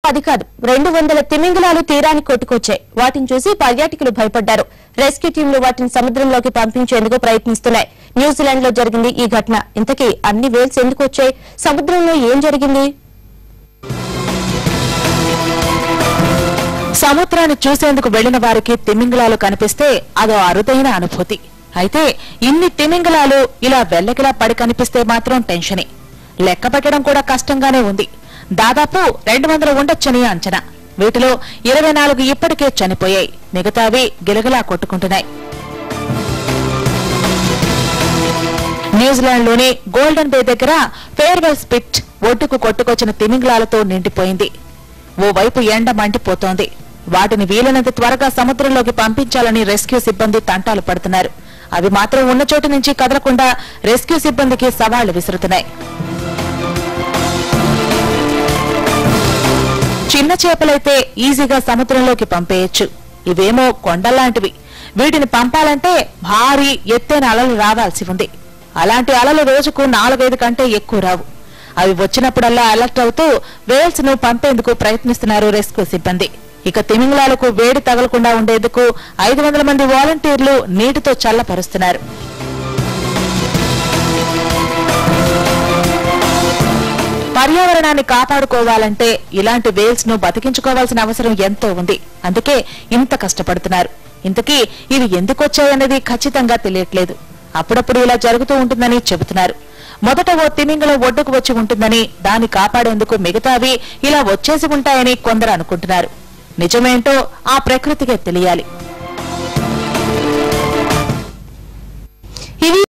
పది కాదు రెండు వందల తిమింగలాలు తీరానికి కొట్టుకొచ్చాయి వాటిని చూసి పర్యాటకులు భయపడ్డారు రెస్క్యూ టీంలు వాటిని సముద్రంలోకి పంపించేందుకు ప్రయత్నిస్తున్నాయి న్యూజిలాండ్ లో జరిగింది ఈ ఘటన ఇంతకీ అన్ని వేల్స్ ఎందుకు వచ్చాయి సముద్రంలో ఏం జరిగింది సముద్రాన్ని చూసేందుకు వెళ్లిన వారికి తిమింగలాలు కనిపిస్తే అదో అరుదైన అనుభూతి అయితే ఇన్ని తిమింగలాలు ఇలా వెల్లకిలా పడి కనిపిస్తే మాత్రం టెన్షనే లెక్క పెట్టడం కూడా కష్టంగానే ఉంది దాదాపు రెండు వందలు ఉండొచ్చని అంచనా వీటిలో ఇరవై నాలుగు ఇప్పటికే చనిపోయాయి మిగతావి గిలగిలా కొట్టుకుంటున్నాయి న్యూజిలాండ్లోని గోల్డెన్ బే దగ్గర ఫేర్వెల్ స్పిట్ ఒడ్డుకు కొట్టుకొచ్చిన తిమింగలాలతో నిండిపోయింది ఓవైపు ఎండ మండిపోతోంది వాటిని వీలైనంత త్వరగా సముద్రంలోకి పంపించాలని రెస్క్యూ సిబ్బంది తంటాలు పడుతున్నారు అవి మాత్రం ఉన్న చోటు నుంచి కదలకుండా రెస్క్యూ సిబ్బందికి సవాళ్లు విసురుతున్నాయి చిన్న చేపలైతే ఈజీగా సముద్రంలోకి పంపేయొచ్చు ఇవేమో కొండల్లాంటివి వీటిని పంపాలంటే భారీ ఎత్తైన అలలు రావాల్సి ఉంది అలాంటి అలలు రోజుకు నాలుగైదు కంటే ఎక్కువ రావు అవి వచ్చినప్పుడల్లా అలర్ట్ అవుతూ వేల్స్ ను పంపేందుకు ప్రయత్నిస్తున్నారు రెస్క్యూ సిబ్బంది ఇక తిమింగలాలకు వేడి తగలకుండా ఉండేందుకు ఐదు వందల మంది వాలంటీర్లు నీటితో చల్లపరుస్తున్నారు పర్యావరణాన్ని కాపాడుకోవాలంటే ఇలాంటి వేల్స్ ను బతికించుకోవాల్సిన అవసరం ఎంతో ఉంది అందుకే ఇంత కష్టపడుతున్నారు ఇంతకీ ఇవి ఎందుకొచ్చాయన్నది ఖచ్చితంగా తెలియట్లేదు అప్పుడప్పుడు ఇలా జరుగుతూ ఉంటుందని చెబుతున్నారు మొదట ఓ తిమింగలం ఒడ్డుకు వచ్చి ఉంటుందని దాన్ని కాపాడేందుకు మిగతావి ఇలా వచ్చేసి ఉంటాయని కొందరు అనుకుంటున్నారు నిజమేంటో ఆ ప్రకృతికే తెలియాలి ఇవి